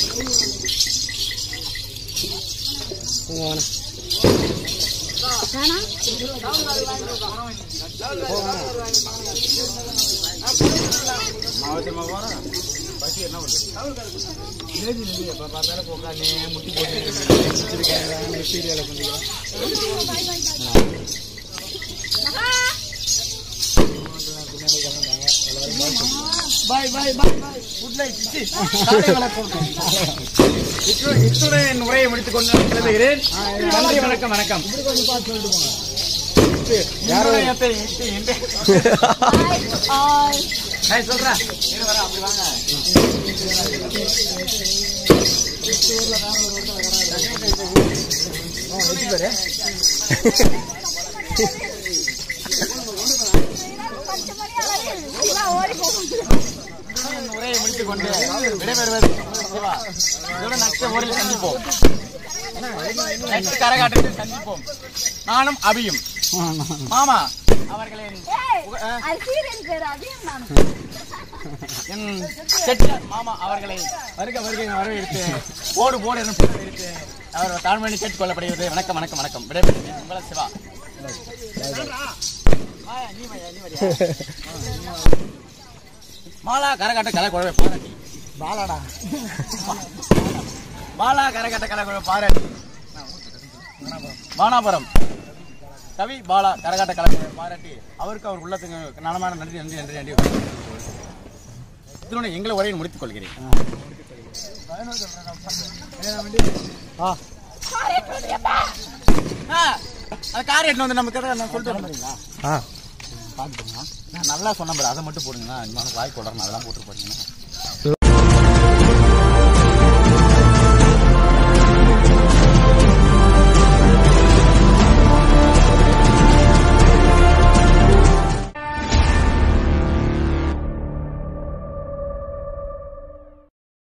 பாய் பாய் பாய் bye good night காலை வணக்கம் இத்துடன் இத்துடன் என் உரையை முடித்துக் கொண்டு நான் செல்லுகிறேன் நன்றி வணக்கம் வணக்கம் முன்னுரையத்தை இட்டு இன்று- நான் சொல்றேன் இரு வரேன், அப்படி வாங்க என் உரையை முடித்துக் கொண்டு விடைபெறுவது சிவா இதுடன் நெக்ஸ்ட் ஊரில் சந்திப்போம் நெக்ஸ்ட் கரகாட்டத்தில் சந்திப்போம் நானும் அபியும் மாமா அவர்களின் என் செட்டியார் மாமா அவர்களை வருக வருகை வரவேற்று போடு போடு என்று வரவேற்று அவர் தாழ்மணி கேட்டுக் கொள்ளப்படுகிறது வணக்கம் வணக்கம் வணக்கம் விடைபெறுகிறேன் உங்கள சிவா வாயா, நீ வாயா, நீ வரியா? மாலா கரகாட்ட கலை குழவை பாராட்டி பாலாடா மாலா கரகாட்ட கலை குழவை பாராட்டி வானாபுரம் கவி பாலா கரகாட்ட கலை குழவை பாராட்டி அவருக்கு அவர் உள்ளத்துக்கு நலமான நன்றி நன்றி நன்றி நன்றி இதனுடன் எங்களை உரையை முடித்துக் கொள்கிறேன் ஆ, அந்த கார் எட்டு வந்து நமக்கு எதாவது நான் சொல்லிட்டு வரீங்களா ஆ நான் நல்லா சொன்ன பாரு அதை மட்டும் போடுங்க நான் வாய் கொடறேன் அதெல்லாம் போட்டு போடுங்க